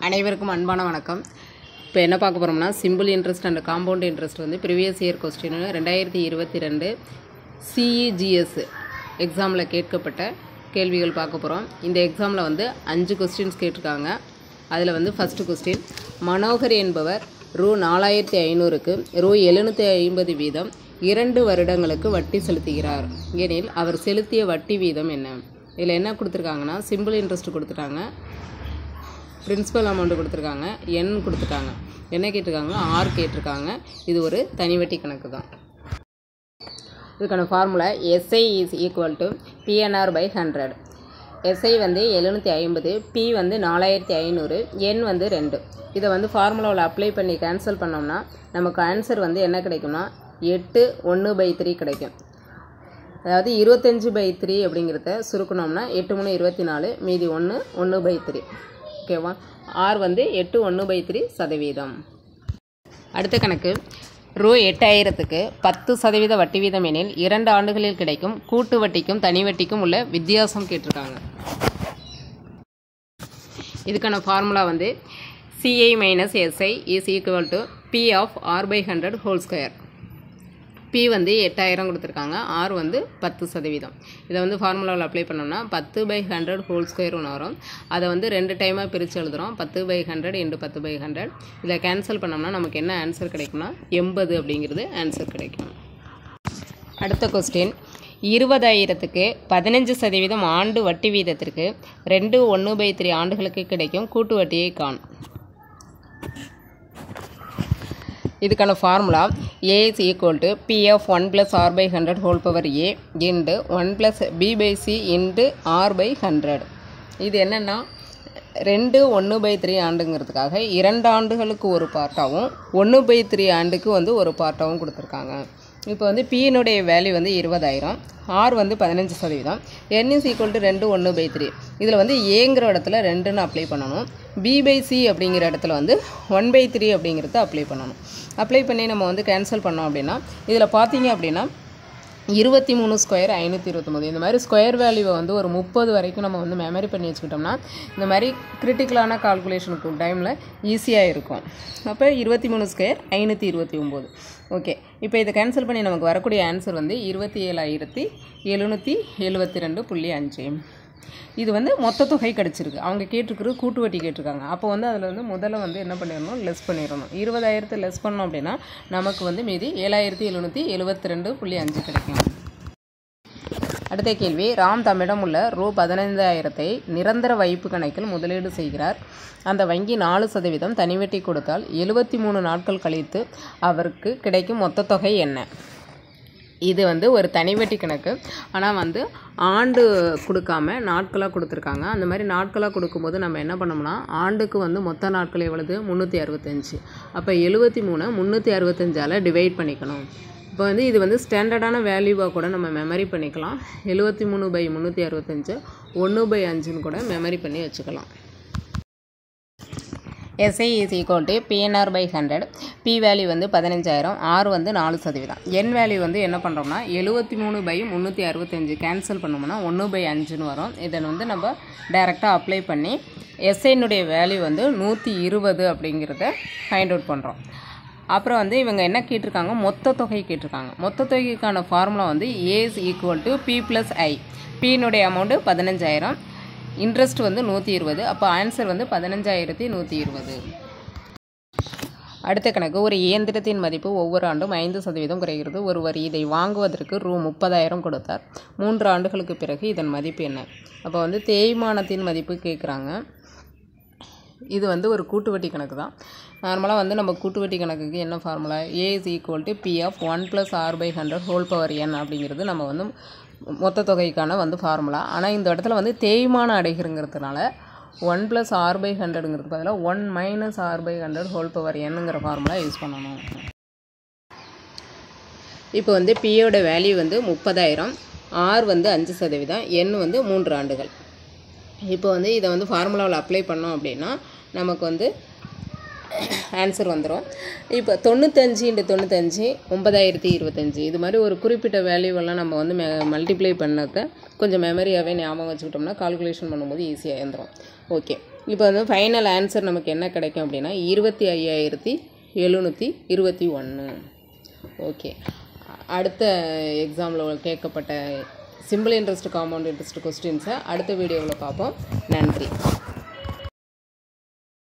அனைவருக்கும் அன்பான வணக்கம் இப்போ என்ன பார்க்க போகிறோம்னா simple interest and compound interest வந்து ப்ரீவியஸ் இயர் கொஸ்டின் ரெண்டாயிரத்தி இருபத்தி ரெண்டு சிஇஜிஎஸ் எக்ஸாமில் கேட்கப்பட்ட கேள்விகள் பார்க்க போகிறோம் இந்த எக்ஸாமில் வந்து அஞ்சு கொஸ்டின்ஸ் கேட்டிருக்காங்க அதில் வந்து ஃபஸ்ட்டு கொஸ்டின் மனோகர் என்பவர் ரூ நாலாயிரத்தி ஐநூறுக்கு ரூ எழுநூற்றி ஐம்பது வீதம் இரண்டு வருடங்களுக்கு வட்டி செலுத்துகிறார் எனில் அவர் செலுத்திய வட்டி வீதம் என்ன இதில் என்ன கொடுத்துருக்காங்கன்னா சிம்பிள் இன்ட்ரெஸ்ட் கொடுத்துட்டாங்க பிரின்சிபல் அமௌண்ட் கொடுத்துருக்காங்க என் கொடுத்துட்டாங்க என்ன கேட்டிருக்காங்க ஆர் கேட்டிருக்காங்க இது ஒரு தனி வட்டி கணக்கு தான் இதுக்கான formula SI is equal to PNR by hundred SI வந்து எழுநூற்றி ஐம்பது பி வந்து நாலாயிரத்தி ஐநூறு என் வந்து ரெண்டு இதை வந்து ஃபார்முலாவில் அப்ளை பண்ணி கேன்சல் பண்ணோம்னா நமக்கு ஆன்சர் வந்து என்ன கிடைக்கும்னா எட்டு ஒன்று பை த்ரீ கிடைக்கும் அதாவது இருபத்தஞ்சு பை த்ரீ அப்படிங்கிறத சுருக்கணும்னா எட்டு மூணு இருபத்தி நாலு மீதி ஒன்று ஒன்று பை த்ரீ ஓகேவா ஆர் வந்து எட்டு ஒன்று பை த்ரீ சதவீதம் அடுத்த கணக்கு ரூ எட்டாயிரத்துக்கு பத்து சதவீத வட்டி வீதம் எனில் இரண்டு ஆண்டுகளில் கிடைக்கும் கூட்டு வட்டிக்கும் தனி வட்டிக்கும் உள்ள வித்தியாசம் கேட்டிருக்காங்க இதுக்கான ஃபார்முலா வந்து CI minus SI is equal to P of R by hundred whole square P வந்து எட்டாயிரம் கொடுத்துருக்காங்க ஆர் வந்து பத்து சதவீதம் இதை வந்து ஃபார்முலாவில் அப்ளை பண்ணோம்னா பத்து பை ஹண்ட்ரட் ஹோல் ஸ்கொயர் ஒன்று வரும் அதை வந்து ரெண்டு டைமாக பிரித்து எழுதுகிறோம் பத்து பை ஹண்ட்ரட் இன்ட்டு பத்து பை ஹண்ட்ரட் இதை கேன்சல் பண்ணோம்னா நமக்கு என்ன ஆன்சர் கிடைக்கும்னா எண்பது அப்படிங்கிறது ஆன்சர் கிடைக்கும் அடுத்த கொஸ்டின் இருபதாயிரத்துக்கு பதினஞ்சு சதவீதம் ஆண்டு வட்டி வீதத்திற்கு ரெண்டு ஒன்று பை த்ரீ ஆண்டுகளுக்கு கிடைக்கும் கூட்டு வட்டியை காண் இதுக்கான formula A is equal to P of one plus R by hundred whole power A into one plus P by C into R by hundred இது என்னென்னா ரெண்டு ஒன்று பை த்ரீ ஆண்டுங்கிறதுக்காக இரண்டு ஆண்டுகளுக்கு ஒரு பார்ட்டாகவும் ஒன்று பை த்ரீ ஆண்டுக்கு வந்து ஒரு பார்ட்டாகவும் கொடுத்துருக்காங்க இப்போ வந்து பியினுடைய வேல்யூ வந்து இருபதாயிரம் ஆர் வந்து பதினஞ்சு சதவீதம் என் இஸ் ஈக்குவல் டு ரெண்டு ஒன்று பை த்ரீ இதில் வந்து ஏங்கிற இடத்துல ரெண்டுன்னு அப்ளை பண்ணணும் பி பை சி அப்படிங்கிற இடத்துல வந்து ஒன் பை த்ரீ அப்படிங்கிறத அப்ளை பண்ணணும் அப்ளை பண்ணி நம்ம வந்து கேன்சல் பண்ணோம் அப்படின்னா இதில் பார்த்தீங்க அப்படின்னா இருபத்தி மூணு ஸ்கொயர் ஐநூற்றி இருபத்தொம்போது இந்த மாதிரி ஸ்கொயர் வேல்யூவை வந்து ஒரு முப்பது வரைக்கும் நம்ம வந்து மெமரி பண்ணி வச்சுக்கிட்டோம்னா இந்த மாதிரி கிரிட்டிக்கலான கால்குலேஷனுக்கு டைமில் ஈஸியாக இருக்கும் அப்போ இருபத்தி மூணு ஸ்கொயர் ஐநூற்றி இருபத்தி ஒம்பது ஓகே இப்போ இதை கேன்சல் பண்ணி நமக்கு வரக்கூடிய ஆன்சர் வந்து இருபத்தி ஏழாயிரத்தி எழுநூற்றி எழுபத்தி ரெண்டு புள்ளி அஞ்சு இது வந்து மொத்த தொகை கிடச்சிருக்கு அவங்க கேட்டிருக்கிறது கூட்டு வட்டி கேட்டிருக்காங்க அப்போ வந்து அதில் வந்து முதல்ல வந்து என்ன பண்ணிடணும் லெஸ் பண்ணிடணும் இருபதாயிரத்தை லெஸ் பண்ணோம் அப்படின்னா நமக்கு வந்து மீதி ஏழாயிரத்தி எழுநூற்றி எழுபத்தி ரெண்டு புள்ளி அஞ்சு கிடைக்கும் அடுத்த கேள்வி ராம் தம்மிடம் உள்ள ரூ பதினைந்தாயிரத்தை நிரந்தர வைப்பு கணக்கில் முதலீடு செய்கிறார் அந்த வங்கி நாலு சதவீதம் தனிவட்டி கொடுத்தால் எழுபத்தி மூணு நாட்கள் கழித்து அவருக்கு கிடைக்கும் மொத்த தொகை என்ன இது வந்து ஒரு தனிவட்டி கணக்கு ஆனால் வந்து ஆண்டு கொடுக்காம நாட்களாக கொடுத்துருக்காங்க அந்த மாதிரி நாட்களாக கொடுக்கும்போது நம்ம என்ன பண்ணோம்னா ஆண்டுக்கு வந்து மொத்த நாட்கள் எவ்வளவு முந்நூற்றி அறுபத்தஞ்சு அப்போ எழுபத்தி மூணு முந்நூற்றி அறுபத்தஞ்சால் டிவைட் பண்ணிக்கணும் இப்போ வந்து இது வந்து ஸ்டாண்டர்டான வேல்யூவாக கூட நம்ம மெமரி பண்ணிக்கலாம் எழுபத்தி மூணு பை முந்நூற்றி அறுபத்தஞ்சு ஒன்று பை அஞ்சுன்னு கூட மெமரி பண்ணி வச்சுக்கலாம் SI is equal to PNR by hundred P value வந்து பதினஞ்சாயிரம் ஆர் வந்து நாலு சதவீதம் என் வேல்யூ வந்து என்ன பண்ணுறோம்னா எழுபத்தி மூணு பை முந்நூற்றி அறுபத்தஞ்சு கேன்சல் பண்ணோம்னா ஒன்று பை அஞ்சுன்னு வரும் இதை வந்து நம்ம டைரெக்டாக அப்ளை பண்ணி எஸ்ஐனுடைய வேல்யூ வந்து நூற்றி இருபது அப்படிங்கிறத ஃபைண்ட் அவுட் பண்ணுறோம் அப்புறம் வந்து இவங்க என்ன கேட்டிருக்காங்க மொத்த தொகை கேட்டிருக்காங்க மொத்த தொகைக்கான ஃபார்முலா வந்து A is equal to P plus I பியினுடைய அமௌண்ட்டு பதினஞ்சாயிரம் இன்ட்ரெஸ்ட் வந்து நூற்றி இருபது அப்போ ஆன்சர் வந்து பதினஞ்சாயிரத்தி நூற்றி இருபது அடுத்த கணக்கு ஒரு இயந்திரத்தின் மதிப்பு ஒவ்வொரு ஆண்டும் ஐந்து சதவீதம் குறைகிறது ஒருவர் இதை வாங்குவதற்கு ரூ முப்பதாயிரம் கொடுத்தார் மூன்று ஆண்டுகளுக்கு பிறகு இதன் மதிப்பு என்ன அப்போ வந்து தேய்மானத்தின் மதிப்பு கேட்குறாங்க இது வந்து ஒரு கூட்டு வட்டி கணக்கு தான் நார்மலாக வந்து நம்ம கூட்டு வட்டி கணக்குக்கு என்ன formula A is equal to P of one plus R by hundred whole power N அப்படிங்கிறது நம்ம வந்து மொத்த தொகைக்கான வந்து ஃபார்முலா ஆனால் இந்த இடத்துல வந்து தேய்மானம் அடைகிறங்கிறதுனால ஒன் ப்ளஸ் ஆர் பை ஹண்ட்ரடுங்கிறது பதிலாக one minus R by hundred whole power என்னங்கிற ஃபார்முலா யூஸ் பண்ணணும் இப்போ வந்து பியோட வேல்யூ வந்து முப்பதாயிரம் ஆர் வந்து அஞ்சு சதவீதம் என் வந்து மூன்று ஆண்டுகள் இப்போ வந்து இதை வந்து ஃபார்முலாவில் அப்ளை பண்ணோம் அப்படின்னா நமக்கு வந்து ஆன்சர் வந்துடும் இப்போ தொண்ணூத்தஞ்சு இன்ட்டு தொண்ணூத்தஞ்சு ஒன்பதாயிரத்தி இருபத்தஞ்சி இது மாதிரி ஒரு குறிப்பிட்ட வேல்யூவெல்லாம் நம்ம வந்து மெ மல்டிப்ளை பண்ணத கொஞ்சம் மெமரியாகவே ஞாபகம் வச்சுக்கிட்டோம்னா கால்குலேஷன் பண்ணும்போது ஈஸியாக எழுந்துரும் ஓகே இப்போ வந்து ஃபைனல் ஆன்சர் நமக்கு என்ன கிடைக்கும் அப்படின்னா இருபத்தி ஐயாயிரத்தி எழுநூற்றி இருபத்தி ஒன்று ஓகே அடுத்த எக்ஸாமில் கேட்கப்பட்ட சிம்பிள் இன்ட்ரெஸ்ட் காம்பவுண்ட் இன்ட்ரெஸ்ட் கொஸ்டின்ஸை அடுத்த வீடியோவில் பார்ப்போம் நன்றி